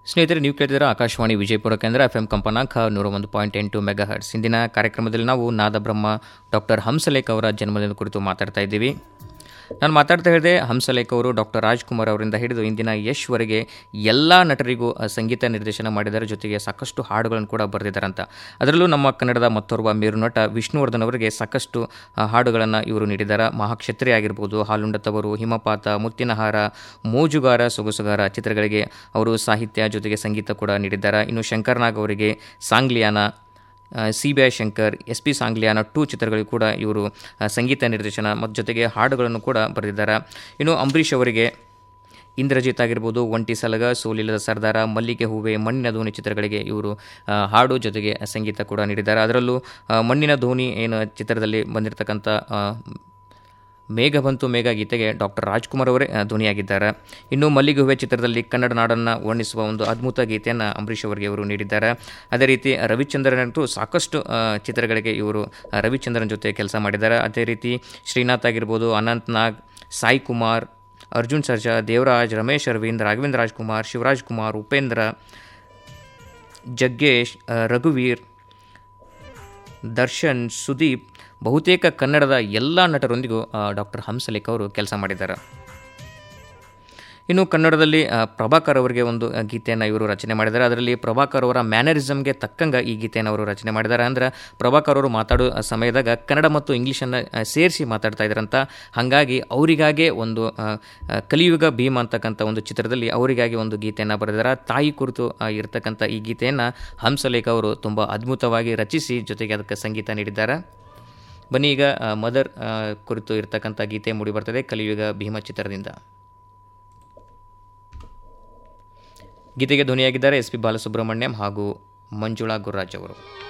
ಸ್ನೇಹಿತರೆ ನೀವು ಕೇಳಿದರೆ ಆಕಾಶವಾಣಿ ವಿಜಯಪುರ ಕೇಂದ್ರ ಎಫ್ ಎಂ ಕಂಪನಾಂಕ ನೂರ ಒಂದು ಪಾಯಿಂಟ್ ಎಂಟು ಮೆಗಾ ಹರ್ಟ್ಸ್ ಇಂದಿನ ಕಾರ್ಯಕ್ರಮದಲ್ಲಿ ನಾವು ನಾದಬ್ರಹ್ಮ ಡಾಕ್ಟರ್ ಹಂಸಲೇಖ ಅವರ ಜನ್ಮದಿನದ ಕುರಿತು ಮಾತಾಡ್ತಾ ಇದ್ದೀವಿ ನಾನು ಮಾತಾಡ್ತಾ ಹೇಳಿದೆ ಹಂಸಲೇಖ ಅವರು ಡಾಕ್ಟರ್ ರಾಜ್ಕುಮಾರ್ ಅವರಿಂದ ಹಿಡಿದು ಇಂದಿನ ಯಶ್ವರೆಗೆ ಎಲ್ಲ ನಟರಿಗೂ ಆ, ಸಂಗೀತ ನಿರ್ದೇಶನ ಮಾಡಿದ್ದಾರೆ ಜೊತೆಗೆ ಸಾಕಷ್ಟು ಹಾಡುಗಳನ್ನು ಕೂಡ ಬರೆದಿದ್ದಾರಂತ ಅದರಲ್ಲೂ ನಮ್ಮ ಕನ್ನಡದ ಮತ್ತೋರ್ವ ಮೇರು ನಟ ವಿಷ್ಣುವರ್ಧನ್ ಅವರಿಗೆ ಸಾಕಷ್ಟು ಆ, ಹಾಡುಗಳನ್ನು ಇವರು ನೀಡಿದ್ದಾರೆ ಮಹಾಕ್ಷತ್ರಿ ಆಗಿರ್ಬೋದು ಹಾಲುಂಡತವರು ಹಿಮಪಾತ ಮುತ್ತಿನಹಾರ ಮೋಜುಗಾರ ಸೊಗಸುಗಾರ ಚಿತ್ರಗಳಿಗೆ ಅವರು ಸಾಹಿತ್ಯ ಜೊತೆಗೆ ಸಂಗೀತ ಕೂಡ ನೀಡಿದ್ದಾರೆ ಇನ್ನು ಶಂಕರ್ನಾಗ್ ಅವರಿಗೆ Sangliana C B I Shankar S P Sangliana two ಚಿತ್ರಗಳಿಗೂ ಕೂಡ ಇವರು ಆ, ಸಂಗೀತ ನಿರ್ದೇಶನ ಮತ್ತು ಜೊತೆಗೆ ಹಾಡುಗಳನ್ನು ಕೂಡ ಬರೆದಿದ್ದಾರೆ ಇನ್ನು ಅಂಬರೀಷ್ ಅವರಿಗೆ ಇಂದ್ರಜಿತ್ ಆಗಿರ್ಬೋದು ಒಂಟಿ ಸಲಗ ಸೋಲಿಲ್ಲದ ಸರ್ದಾರ ಮಲ್ಲಿಗೆ ಹೂವೆ ಮಣ್ಣಿನ ಧ್ವನಿ ಚಿತ್ರಗಳಿಗೆ ಇವರು ಆ, ಹಾಡು ಜೊತೆಗೆ ಸಂಗೀತ ಕೂಡ ನೀಡಿದ್ದಾರೆ ಅದರಲ್ಲೂ ಆ, ಮಣ್ಣಿನ ಧ್ವನಿ ಏನು ಚಿತ್ರದಲ್ಲಿ ಬಂದಿರತಕ್ಕಂಥ ಆ, ಮೇಘ ಬಂತು ಮೇಘ ಗೀತೆಗೆ ಡಾಕ್ಟರ್ ರಾಜ್ಕುಮಾರ್ ಅವರೇ ಆ, ಧ್ವನಿಯಾಗಿದ್ದಾರೆ ಇನ್ನು ಮಲ್ಲಿಗೆ ಹೂವೆ ಚಿತ್ರದಲ್ಲಿ ಕನ್ನಡ ನಾಡನ್ನು ವರ್ಣಿಸುವ ಒಂದು ಅದ್ಭುತ ಗೀತೆಯನ್ನು ಅಂಬರೀಷ್ ಅವರಿಗೆ ಇವರು ನೀಡಿದ್ದಾರೆ ಅದೇ ರೀತಿ ರವಿಚಂದ್ರನ್ ಅಂತೂ ಸಾಕಷ್ಟು ಆ, ಚಿತ್ರಗಳಿಗೆ ಇವರು ಆ, ರವಿಚಂದ್ರನ್ ಜೊತೆ ಕೆಲಸ ಮಾಡಿದ್ದಾರೆ ಅದೇ ರೀತಿ ಶ್ರೀನಾಥ್ ಆಗಿರ್ಬೋದು ಅನಂತ್ ನಾಗ್ ಸಾಯಿ ಕುಮಾರ್ ಅರ್ಜುನ್ ಸರ್ಜಾ ದೇವರಾಜ್ ರಮೇಶ್ ಅರವಿಂದ್ ರಾಘವೇಂದ್ರ ರಾಜ್ಕುಮಾರ್ ಶಿವರಾಜ್ ಕುಮಾರ್ ಉಪೇಂದ್ರ ಜಗ್ಗೇಶ್ ಆ, ರಘುವೀರ್ ದರ್ಶನ್ ಸುದೀಪ್ ಬಹುತೇಕ ಕನ್ನಡದ ಎಲ್ಲ ನಟರೊಂದಿಗೂ ಡಾಕ್ಟರ್ ಹಂಸಲೇಖ ಅವರು ಕೆಲಸ ಮಾಡಿದ್ದಾರೆ ಇನ್ನು ಕನ್ನಡದಲ್ಲಿ ಆ, ಪ್ರಭಾಕರ್ ಅವರಿಗೆ ಒಂದು ಆ, ಗೀತೆಯನ್ನು ಇವರು ರಚನೆ ಮಾಡಿದ್ದಾರೆ ಅದರಲ್ಲಿ ಪ್ರಭಾಕರ್ ಅವರ ಮ್ಯಾನರಿಸಮ್ಗೆ ತಕ್ಕಂಗೆ ಈ ಗೀತೆಯನ್ನು ಅವರು ರಚನೆ ಮಾಡಿದ್ದಾರೆ ಅಂದರೆ ಪ್ರಭಾಕರ್ ಅವರು ಮಾತಾಡೋ ಸಮಯದಾಗ ಕನ್ನಡ ಮತ್ತು ಇಂಗ್ಲೀಷನ್ನು ಸೇರಿಸಿ ಮಾತಾಡ್ತಾ ಇದ್ದಾರಂತ ಹಾಗಾಗಿ ಅವರಿಗಾಗೆ ಒಂದು ಆ, ಆ, ಕಲಿಯುಗ ಭೀಮ್ ಅಂತಕ್ಕಂಥ ಒಂದು ಚಿತ್ರದಲ್ಲಿ ಅವರಿಗಾಗಿ ಒಂದು ಗೀತೆಯನ್ನು ಬರೆದಿದ್ದಾರೆ ತಾಯಿ ಕುರಿತು ಆ, ಇರತಕ್ಕಂಥ ಈ ಗೀತೆಯನ್ನು ಹಂಸಲೇಖ ಅವರು ತುಂಬ ಅದ್ಭುತವಾಗಿ ರಚಿಸಿ ಜೊತೆಗೆ ಅದಕ್ಕೆ ಸಂಗೀತ ನೀಡಿದ್ದಾರೆ ಬನ್ನಿ ಈಗ ಆ, ಮದರ್ ಆ, ಕುರಿತು ಇರತಕ್ಕಂಥ ಗೀತೆ ಮೂಡಿ ಬರ್ತದೆ ಕಲಿಯುಗ ಭೀಮ ಚಿತ್ರದಿಂದ ಗೀತೆಗೆ ಧ್ವನಿಯಾಗಿದ್ದಾರೆ ಎಸ್ ಪಿ ಬಾಲಸುಬ್ರಹ್ಮಣ್ಯಂ ಹಾಗೂ ಮಂಜುಳಾ ಗುರುರಾಜ್ ಅವರು